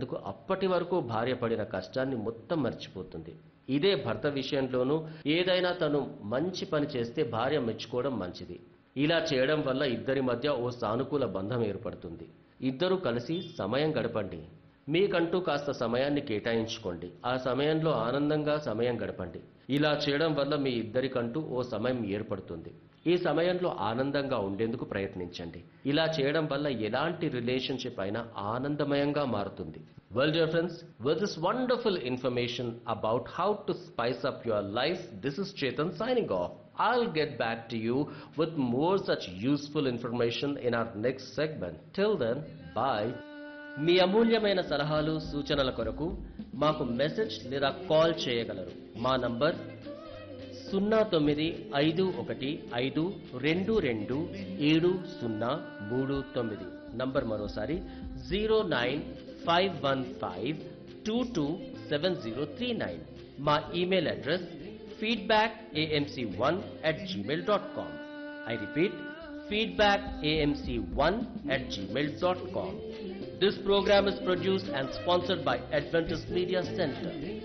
పొందేందుకు అప్పటి వరకు భార్య పడిన కష్టాన్ని మొత్తం మర్చిపోతుంది ఇదే భర్త విషయంలోనూ ఏదైనా తను మంచి పని చేస్తే భార్య మెచ్చుకోవడం మంచిది ఇలా చేయడం వల్ల ఇద్దరి మధ్య ఓ సానుకూల బంధం ఏర్పడుతుంది ఇద్దరూ కలిసి సమయం గడపండి మీకంటూ కాస్త సమయాన్ని కేటాయించుకోండి ఆ సమయంలో ఆనందంగా సమయం గడపండి ఇలా చేయడం వల్ల మీ ఇద్దరికంటూ ఓ సమయం ఏర్పడుతుంది ఈ సమయంలో ఆనందంగా ఉండేందుకు ప్రయత్నించండి ఇలా చేయడం వల్ల ఎలాంటి రిలేషన్షిప్ అయినా ఆనందమయంగా మారుతుంది well dear friends with this wonderful information about how to spice up your life this is Chetan signing off I'll get back to you with more such useful information in our next segment. Till then, bye. మీ అమూల్యమైన సలహాలు సూచనల కొరకు మాకు message లేదా call చేయగలరు మా number సున్నా తొమ్మిది ఐదు ఒకటి ఐదు రెండు రెండు ఏడు సున్నా మూడు తొమ్మిది నంబర్ మరోసారి zero nine five one five two two seven zero three nine మా email address feedbackamc1 at gmail.com. I repeat, feedbackamc1 at gmail.com. This program is produced and sponsored by Adventist Media Center.